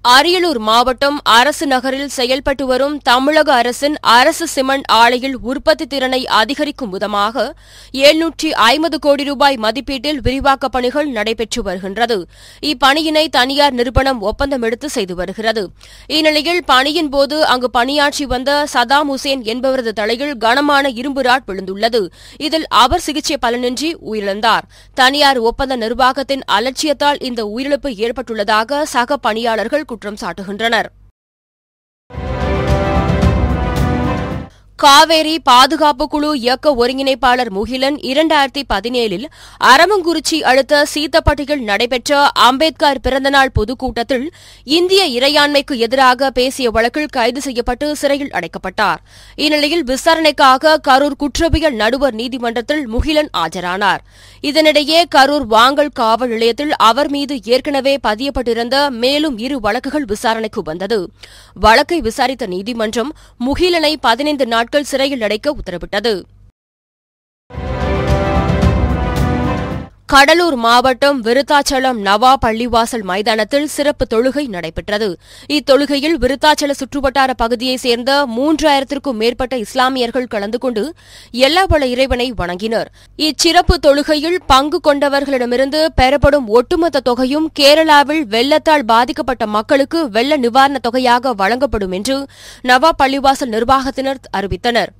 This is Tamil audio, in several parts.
அரியலூர் மாவட்டம் அரசு நகரில் செயல்பட்டு வரும் தமிழக அரசின் அரசு சிமெண்ட் ஆலையில் உற்பத்தி திறனை அதிகரிக்கும் விதமாக எழுநூற்றி ஐம்பது கோடி ரூபாய் மதிப்பீட்டில் விரிவாக்கப் பணிகள் நடைபெற்று வருகின்றது இப்பணியினை தனியார் நிறுவனம் ஒப்பந்தம் எடுத்து செய்து வருகிறது இந்நிலையில் பணியின் போது அங்கு பணியாற்றி வந்த சதாம் ஹுசேன் என்பவரது தலையில் கனமான இரும்பு ராட் விழுந்துள்ளது இதில் அவர் சிகிச்சை பலனின்றி உயிரிழந்தார் தனியார் ஒப்பந்த நிர்வாகத்தின் அலட்சியத்தால் இந்த உயிரிழப்பு ஏற்பட்டுள்ளதாக சக பணியாளர்கள் குற்றம் சாட்டுகின்றனர் காவேரி பாதுகாப்பு குழு இயக்க ஒருங்கிணைப்பாளர் முகிலன் இரண்டாயிரத்தி பதினேழில் அரவங்குறிச்சி அடுத்த சீத்தப்பட்டியில் நடைபெற்ற அம்பேத்கர் பிறந்தநாள் பொதுக்கூட்டத்தில் இந்திய இறையாண்மைக்கு எதிராக பேசிய வழக்கில் கைது செய்யப்பட்டு சிறையில் அடைக்கப்பட்டார் இந்நிலையில் விசாரணைக்காக கரூர் குற்றவியல் நடுவர் நீதிமன்றத்தில் முகிலன் ஆஜரானார் இதனிடையே கரூர் வாங்கல் காவல் நிலையத்தில் அவர் மீது ஏற்கனவே பதியப்பட்டிருந்த மேலும் இரு வழக்குகள் விசாரணைக்கு வந்தது வழக்கை விசாரித்த நீதிமன்றம் முகிலனை பதினைந்து நாட்கள் சிறையில் அடைக்க உத்தரவிட்டது கடலூர் மாவட்டம் விருத்தாச்சலம் நவா பள்ளிவாசல் மைதானத்தில் சிறப்பு தொழுகை நடைபெற்றது இத்தொழுகையில் விருத்தாச்சல சுற்றுவட்டார பகுதியைச் சேர்ந்த மூன்றாயிரத்திற்கும் மேற்பட்ட இஸ்லாமியர்கள் கலந்து கொண்டு எல்லாவள இறைவனை வணங்கினர் இச்சிறப்பு தொழுகையில் பங்கு கொண்டவர்களிடமிருந்து பெறப்படும் ஒட்டுமொத்த தொகையும் கேரளாவில் வெள்ளத்தால் பாதிக்கப்பட்ட மக்களுக்கு வெள்ள நிவாரணத் தொகையாக வழங்கப்படும் என்று நவா பள்ளிவாசல் நிர்வாகத்தினர் அறிவித்தனர்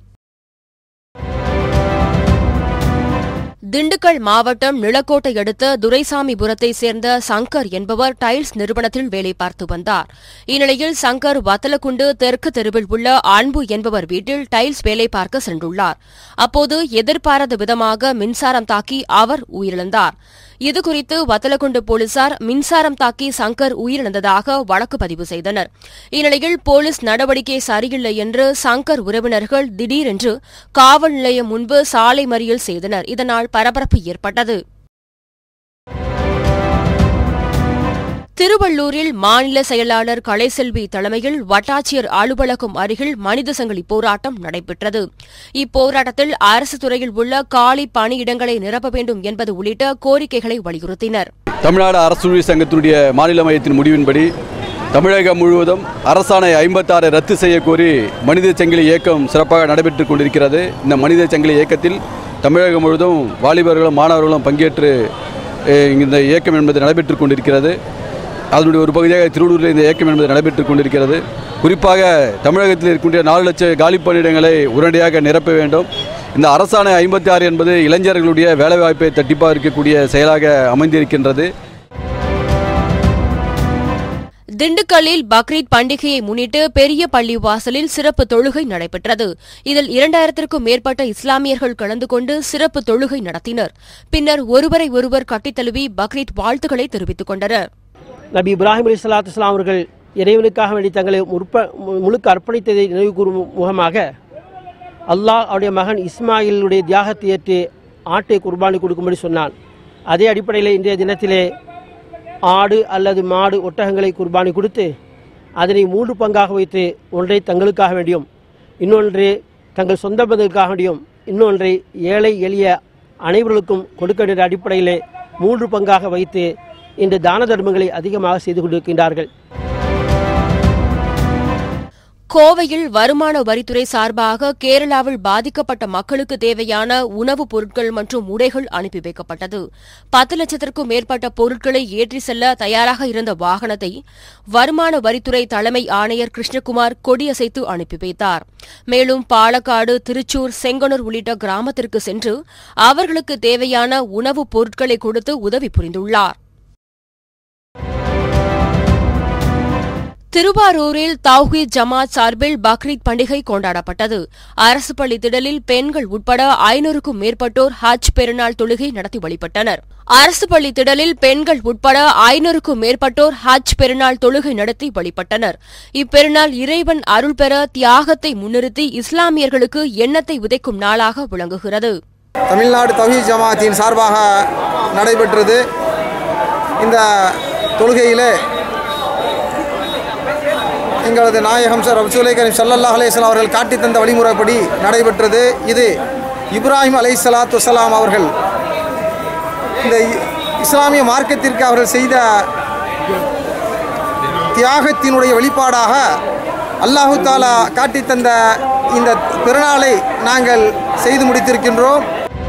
திண்டுக்கல் மாவட்டம் நிலக்கோட்டை அடுத்த துரைசாமிபுரத்தைச் சேர்ந்த சங்கர் என்பவர் டைல்ஸ் நிறுவனத்தில் வேலை பார்த்து வந்தார் இந்நிலையில் சங்கர் வத்தலக்குண்டு தெற்கு தெருவில் உள்ள அன்பு என்பவர் வீட்டில் டைல்ஸ் வேலை பார்க்க சென்றுள்ளார் அப்போது எதிர்பாராத விதமாக மின்சாரம் தாக்கி அவர் உயிரிழந்தார் இதுகுறித்து வத்தலக்குண்டு போலீசார் மின்சாரம் தாக்கி சங்கர் உயிரிழந்ததாக வழக்கு பதிவு செய்தனர் இந்நிலையில் போலீஸ் நடவடிக்கை சரியில்லை என்று சங்கர் உறவினர்கள் திடீரென்று காவல் நிலையம் முன்பு சாலை மறியல் செய்தனர் இதனால் பரபரப்பு ஏற்பட்டது திருவள்ளூரில் மாநில செயலாளர் கலைசெல்வி தலைமையில் வட்டாட்சியர் அலுவலகம் அருகில் மனித சங்கிலி போராட்டம் நடைபெற்றது இப்போராட்டத்தில் அரசு துறையில் உள்ள காலி பணியிடங்களை நிரப்ப வேண்டும் என்பது உள்ளிட்ட கோரிக்கைகளை வலியுறுத்தினர் தமிழ்நாடு அரசு சங்கத்தினுடைய மாநில மையத்தின் முடிவின்படி தமிழகம் முழுவதும் அரசாணை ஐம்பத்தாறை ரத்து செய்ய கோரி மனித சங்கிலி இயக்கம் சிறப்பாக நடைபெற்றுக் கொண்டிருக்கிறது இந்த மனித சங்கிலி இயக்கத்தில் தமிழகம் முழுவதும் வாலிபர்களும் மாணவர்களும் பங்கேற்று அஹ், இந்த இயக்கம் என்பது நடைபெற்றுக் கொண்டிருக்கிறது அதனுடைய ஒரு பகுதியாக திருவள்ளூரில் இந்த இயக்கம் என்பது நடைபெற்றுக் கொண்டிருக்கிறது குறிப்பாக தமிழகத்தில் இருக்கின்ற நாலு லட்சம் காலி பணியிடங்களை உடனடியாக நிரப்ப வேண்டும் இந்த அரசாணை ஐம்பத்தி ஆறு என்பது இளைஞர்களுடைய வேலைவாய்ப்பை தட்டிப்பாக இருக்கக்கூடிய செயலாக அமைந்திருக்கின்றது திண்டுக்கல்லில் பக்ரீத் பண்டிகையை முன்னிட்டு பெரிய பள்ளி வாசலில் சிறப்பு தொழுகை நடைபெற்றது இதில் இரண்டாயிரத்திற்கும் மேற்பட்ட இஸ்லாமியர்கள் கலந்து கொண்டு சிறப்பு தொழுகை நடத்தினர் பின்னர் ஒருவரை ஒருவர் கட்டித்தழுவி பக்ரீத் வாழ்த்துக்களை தெரிவித்துக் கொண்டனர் நபி இப்ராஹிம் அலி சலாத்து இஸ்லாம் அவர்கள் இறைவனுக்காக வேண்டி தங்களை முற்ப மு- முழுக்க அர்ப்பணித்ததை நினைவு கூறும் முகமாக அல்லாஹ் அவருடைய மகன் இஸ்மாயிலுடைய தியாகத்தை ஏற்று ஆட்டை குர்பானி கொடுக்கும்படி சொன்னான் அதே அடிப்படையில் இன்றைய தினத்திலே ஆடு அல்லது மாடு ஒட்டகங்களை குர்பானி கொடுத்து அதனை மூன்று பங்காக வைத்து ஒன்றை தங்களுக்காக வேண்டியும் இன்னொன்று தங்கள் சொந்த பந்தங்களுக்காக வேண்டியும் இன்னொன்றை ஏழை எளிய அனைவர்களுக்கும் கொடுக்க வேண்டிய அடிப்படையிலே மூன்று பங்காக வைத்து இந்த தான தர்மங்களை அதிகமாக செய்து கொண்டிருக்கின்றார்கள் கோவையில் வருமான வரித்துறை சார்பாக கேரளாவில் பாதிக்கப்பட்ட மக்களுக்கு தேவையான உணவுப் பொருட்கள் மற்றும் உடைகள் அனுப்பி வைக்கப்பட்டது பத்து லட்சத்திற்கும் மேற்பட்ட பொருட்களை ஏற்றி செல்ல தயாராக இருந்த வாகனத்தை வருமான வரித்துறை தலைமை ஆணையர் கிருஷ்ணகுமார் கொடியசைத்து அனுப்பி வைத்தார் மேலும் பாலக்காடு திருச்சூர் செங்கனூர் உள்ளிட்ட கிராமத்திற்கு சென்று அவர்களுக்கு தேவையான உணவுப் பொருட்களை கொடுத்து உதவி புரிந்துள்ளார் திருவாரூரில் தௌஹீத் ஜமாத் சார்பில் பக்ரீத் பண்டிகை கொண்டாடப்பட்டது அரசு பள்ளி திடலில் பெண்கள் உட்பட ஐநூறுக்கும் மேற்பட்டோர் ஹஜ் பெருநாள் தொழுகை நடத்தி வழிபட்டனர் அரசு பள்ளி திடலில் பெண்கள் உட்பட ஐநூறுக்கும் மேற்பட்டோர் ஹஜ் பெருநாள் தொழுகை நடத்தி வழிபட்டனர் இப்பெருநாள் இறைவன் அருள் பெற தியாகத்தை முன்னிறுத்தி இஸ்லாமியர்களுக்கு எண்ணத்தை விதைக்கும் நாளாக விளங்குகிறது தமிழ்நாடு தௌஹீத் ஜமாத்தின் சார்பாக நடைபெற்றது இந்த தொழுகையிலே எங்களது நாயகம் சார் ரசூலை கரீம் ஸல்லல்லாஹு அலைஹி வஸல்லம் அவர்கள் காட்டித் தந்த வழிமுறைப்படி நடைபெற்றது இது இப்ராஹிம் அலை சலாத்து வசலாம் அவர்கள் இந்த இ- இஸ்லாமிய மார்க்கத்திற்கு அவர்கள் செய்த தியாகத்தினுடைய வெளிப்பாடாக அல்லாஹு தாலா காட்டித் தந்த இந்த திருநாளை நாங்கள் செய்து முடித்திருக்கின்றோம்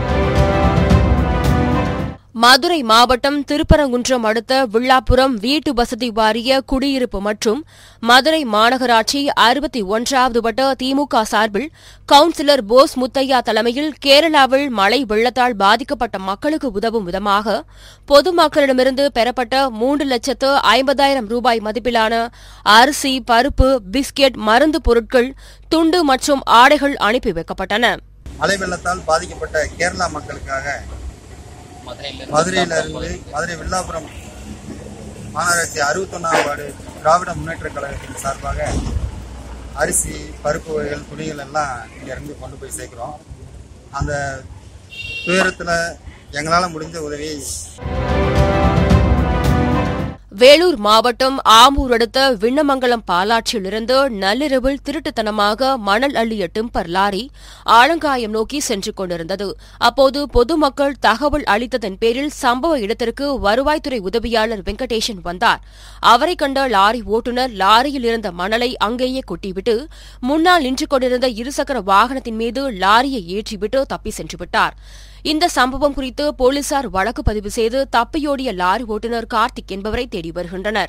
மதுரை மாவட்டம் திருப்பரங்குன்றம் அடுத்த வில்லாப்புரம் வீட்டு வசதி வாரிய குடியிருப்பு மற்றும் மதுரை மாநகராட்சி அறுபத்தி ஒன்றாவது வட்ட திமுக சார்பில் கவுன்சிலர் போஸ் முத்தையா தலைமையில் கேரளாவில் மழை வெள்ளத்தால் பாதிக்கப்பட்ட மக்களுக்கு உதவும் விதமாக பொதுமக்களிடமிருந்து பெறப்பட்ட மூன்று லட்சத்து ஐம்பதாயிரம் ரூபாய் மதிப்பிலான அரிசி பருப்பு பிஸ்கெட் மருந்து பொருட்கள் துண்டு மற்றும் ஆடைகள் அனுப்பி வைக்கப்பட்டன மழை வெள்ளத்தால் பாதிக்கப்பட்ட கேரளா மக்களுக்காக மதுரையிலிருந்து மதுரை வில்லாபுரம் மாநகராட்சி அறுபத்தொன்னாம் வார்டு திராவிட முன்னேற்ற கழகத்தின் சார்பாக அரிசி பருப்பு வகைகள் துணிகள் எல்லாம் இங்கேருந்து கொண்டு போய் சேர்க்குறோம் அந்த துயரத்தில் எங்களால் முடிஞ்ச உதவியை வேலூர் மாவட்டம் ஆம்பூர் அடுத்த விண்ணமங்கலம் பாலாற்றிலிருந்து நள்ளிரவில் திருட்டுத்தனமாக மணல் அள்ளிய டிம்பர் லாரி ஆலங்காயம் நோக்கி சென்று கொண்டிருந்தது அப்போது பொதுமக்கள் தகவல் அளித்ததன் பேரில் சம்பவ இடத்திற்கு வருவாய்த்துறை உதவியாளர் வெங்கடேசன் வந்தார் அவரை கண்ட லாரி ஓட்டுநர் லாரியில் இருந்த மணலை அங்கேயே கொட்டிவிட்டு முன்னால் நின்று கொண்டிருந்த இருசக்கர வாகனத்தின் மீது லாரியை ஏற்றிவிட்டு தப்பி சென்று விட்டார் இந்த சம்பவம் குறித்து போலீசார் வழக்கு பதிவு செய்து தப்பியோடிய லாரி ஓட்டுநர் கார்த்திக் என்பவரை தேடி வருகின்றனர்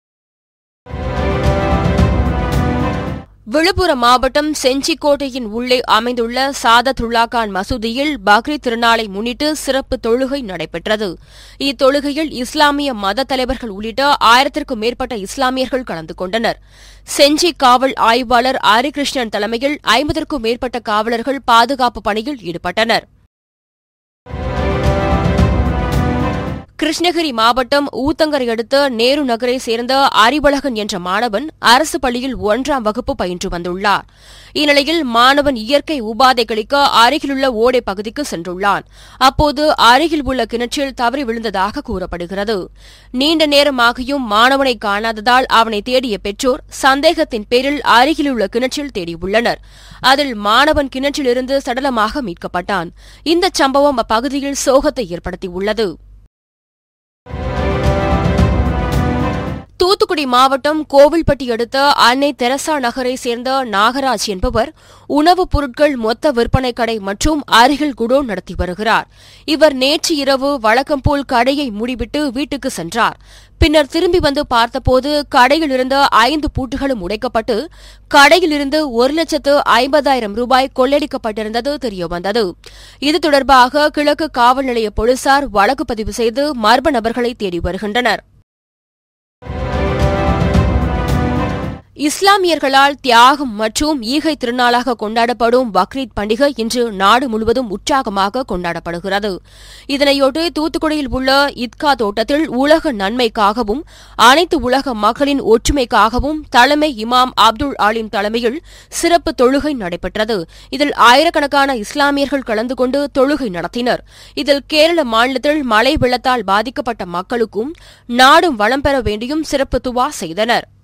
விழுப்புரம் மாவட்டம் செஞ்சிக்கோட்டையின் உள்ளே அமைந்துள்ள சாதத்துல்லாகான் மசூதியில் பக்ரீத் திருநாளை முன்னிட்டு சிறப்பு தொழுகை நடைபெற்றது இத்தொழுகையில் இஸ்லாமிய மத தலைவர்கள் உள்ளிட்ட ஆயிரத்திற்கும் மேற்பட்ட இஸ்லாமியர்கள் கலந்து கொண்டனர் செஞ்சி காவல் ஆய்வாளர் ஹரிகிருஷ்ணன் தலைமையில் ஐம்பதற்கும் மேற்பட்ட காவலர்கள் பாதுகாப்பு பணியில் ஈடுபட்டனர் கிருஷ்ணகிரி மாவட்டம் ஊத்தங்கரை அடுத்த நேரு நகரை சேர்ந்த அறிவழகன் என்ற மாணவன் அரசு பள்ளியில் ஒன்றாம் வகுப்பு பயின்று வந்துள்ளார் இந்நிலையில் மாணவன் இயற்கை உபாதை கழிக்க அருகிலுள்ள ஓடை பகுதிக்கு சென்றுள்ளான் அப்போது அருகில் உள்ள கிணற்றில் தவறி விழுந்ததாக கூறப்படுகிறது நீண்ட நேரமாகியும் மாணவனை காணாததால் அவனை தேடிய பெற்றோர் சந்தேகத்தின் பேரில் அருகிலுள்ள கிணற்றில் தேடியுள்ளனர் அதில் மாணவன் கிணற்றிலிருந்து சடலமாக மீட்கப்பட்டான் இந்த சம்பவம் அப்பகுதியில் சோகத்தை ஏற்படுத்தியுள்ளது தூத்துக்குடி மாவட்டம் கோவில்பட்டி அடுத்த அன்னை தெரசா நகரை சேர்ந்த நாகராஜ் என்பவர் உணவுப் பொருட்கள் மொத்த விற்பனை கடை மற்றும் அருகில் குடோன் நடத்தி வருகிறார் இவர் நேற்று இரவு வழக்கம் போல் கடையை மூடிவிட்டு வீட்டுக்கு சென்றார் பின்னர் திரும்பி வந்து பார்த்தபோது கடையில் இருந்த ஐந்து பூட்டுகளும் உடைக்கப்பட்டு கடையில் இருந்து ஒரு லட்சத்து ஐம்பதாயிரம் ரூபாய் கொள்ளையடிக்கப்பட்டிருந்தது தெரியவந்தது இது தொடர்பாக கிழக்கு காவல் நிலைய போலீசார் வழக்கு பதிவு செய்து மர்ம நபர்களை தேடி வருகின்றனர் இஸ்லாமியர்களால் தியாகம் மற்றும் ஈகை திருநாளாக கொண்டாடப்படும் பக்ரீத் பண்டிகை இன்று நாடு முழுவதும் உற்சாகமாக கொண்டாடப்படுகிறது இதனையொட்டி தூத்துக்குடியில் உள்ள இத்கா தோட்டத்தில் உலக நன்மைக்காகவும் அனைத்து உலக மக்களின் ஒற்றுமைக்காகவும் தலைமை இமாம் அப்துல் ஆலிம் தலைமையில் சிறப்பு தொழுகை நடைபெற்றது இதில் ஆயிரக்கணக்கான இஸ்லாமியர்கள் கலந்து கொண்டு தொழுகை நடத்தினர் இதில் கேரள மாநிலத்தில் மழை வெள்ளத்தால் பாதிக்கப்பட்ட மக்களுக்கும் நாடும் வளம் பெற வேண்டியும் சிறப்பு துவா செய்தனர்